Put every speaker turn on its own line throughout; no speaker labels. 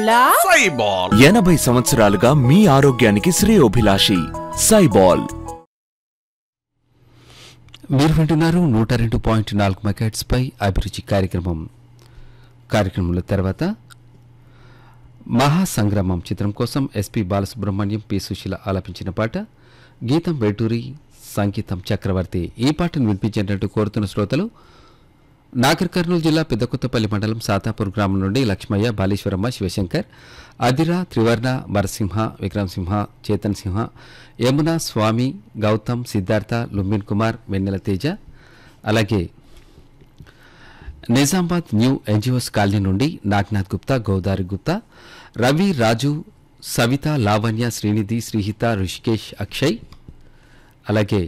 బొల్లా
సైబాల్
ఎనభై సంవత్సరాలుగా మీ ఆరోగ్యానికి శ్రేయోభిలాషి సైబాల్
మీరు వింటున్నారు నూట రెండు పాయింట్ నాలుగు మెగాట్స్ పై అభిరుచి కార్యక్రమం కార్యక్రమంలో తర్వాత మహాసంగ్రామం చిత్రం కోసం ఎస్పి బాలసుబ్రహ్మణ్యం పి సుశీల ఆలపించిన పాట గీతం వేటూరి సంగీతం చక్రవర్తి ఈ పాటను వినిపించేటట్టు కోరుతున్న శ్రోతలు నాగర్ కర్నూలు జిల్లా పెద్దకొత్తపల్లి మండలం సాతాపూర్ గ్రామం నుండి లక్ష్మయ్య బాలీశ్వరమ్మ శివశంకర్ అదిరా త్రివర్ణ వరసింహ విక్రమ్ సింహ చేతన్ సింహ యమున స్వామి గౌతమ్ సిద్ధార్థ లుంబిన్ కుమార్ వెన్నెల తేజ అలాగే నిజామాబాద్ న్యూ ఎన్జిఓస్ కాలనీ నుండి నాగ్నాథ్ గుప్తా గోదారి గుప్తా రవి రాజు సవిత లావణ్య శ్రీనిధి శ్రీహిత ఋషికేష్ అక్షయ్ అలాగే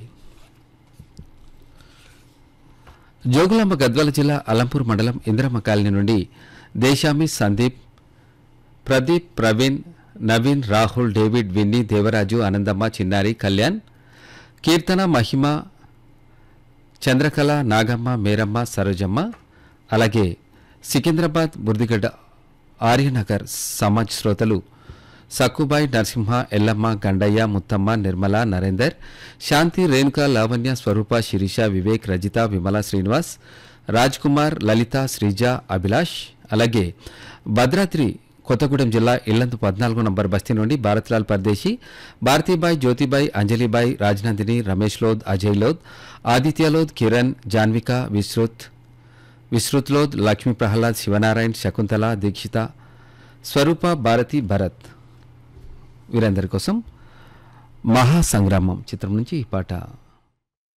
జోగులాంబ గద్వాల జిల్లా అలంపూర్ మండలం ఇంద్రమ్మ కాలనీ నుండి దేశామి సందీప్ ప్రదీప్ ప్రవీణ్ నవీన్ రాహుల్ డేవిడ్ విన్నీ దేవరాజు ఆనందమ్మ చిన్నారి కళ్యాణ్ కీర్తన మహిమ చంద్రకళ నాగమ్మ మేరమ్మ సరోజమ్మ అలాగే సికింద్రాబాద్ బుర్దిగడ్డ ఆర్యనగర్ సమాజ్ శ్రోతలు సక్కుబాయ్ నరసింహ ఎల్లమ్మ గండయ్య ముత్తమ్మ నిర్మల నరేందర్ శాంతి రేణుక లావణ్య స్వరూప శిరీష వివేక్ రజిత విమల శ్రీనివాస్ రాజ్ కుమార్ లలిత శ్రీజ అభిలాష్ అలాగే భద్రాద్రి కొత్తగూడెం జిల్లా ఇల్లందు పద్నాలుగు నంబర్ బస్తీ నుండి భారత్లాల్ పర్దేశి భారతీబాయ్ జ్యోతిబాయ్ అంజలిబాయ్ రాజ్నందిని రమేష్ లోద్ అజయ్ లోద్ ఆదిత్య లోద్ కిరణ్ జాన్విక విశ్రుత్ విశ్రుత్ లోద్ లక్ష్మీ ప్రహ్లాద్ శివనారాయణ్ శకుంతల దీక్షిత స్వరూప భారతి భరత్ వీరందరి కోసం మహాసంగ్రామం చిత్రం నుంచి ఈ పాట